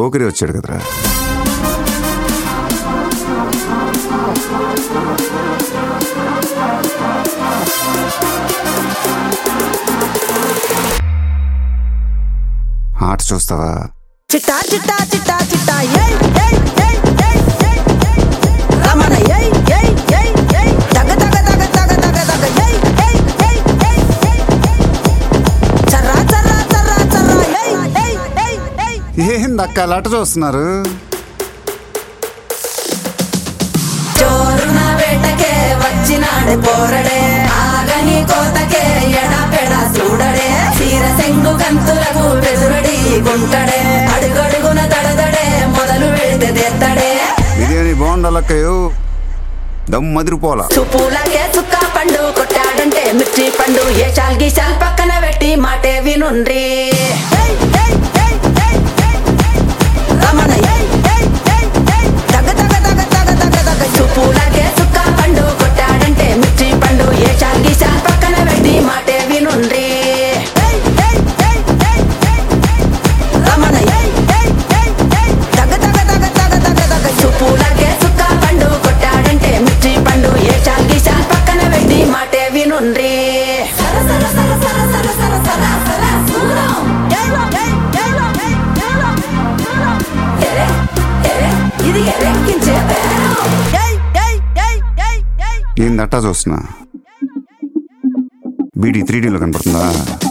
పోకిరి వచ్చాడు కదరా ఆట చూస్తావా చిట్టా చిట్టా చిట్టా చిట్టా ఏయ్ ఏయ్ ఏయ్ ఏయ్ ఏయ్ ఏయ్ రమణ ఏయ్ ఏయ్ ఏయ్ ఏయ్ తగ తగ తగ తగ తగ తగ ఏయ్ ఏయ్ ఏయ్ ఏయ్ ఏయ్ చర్రా చర్రా చర్రా చర్రా ఏయ్ ఏయ్ ఏయ్ ఏయ్ ఏంది అక్క అలా ఆట చూస్తున్నారు చోరున వేటకే వచ్చినాడు పోరడే ఆగని కోతకే ఎడపెడ చూడడే చీర సెంగు కంతులకు బెదురడి గుంటడే అడుగడుగున తడదడే మొదలు వెళితే తెత్తడే బిర్యానీ బాగుండాలక్కయ్యో దమ్ మదిరిపోలా చుప్పులకే చుక్క పండు కొట్టాడంటే మిర్చి పండు ఏ చాల్ గీసాల్ పక్కన పెట్టి మాటే వినుండ్రి రమణ ఏయ్, ఏయ్, ఏయ్, ఏయ్, తగ తగ తగ తగ తగ తగ చుప్పులకే చుక్క పండు కొట్టాడంటే మిర్చి పండు ఏ చాల్ గీసాల్ పక్కన పెట్టి మాటే వినుండ్రి రమణ ఏయ్, ఏయ్, ఏయ్, ఏయ్, తగ తగ తగ తగ తగ తగ చుప్పులకే చుక్క పండు కొట్టాడంటే మిర్చి పండు ఏ చాల్ గీసాల్ పక్కన పెట్టి మాటే వినుండ్రి ఇది ఎరెక్కించే బేరం. ఏంది అట్టా చూస్తున్నా బీడీ త్రీ డీలో కనపడుతుందా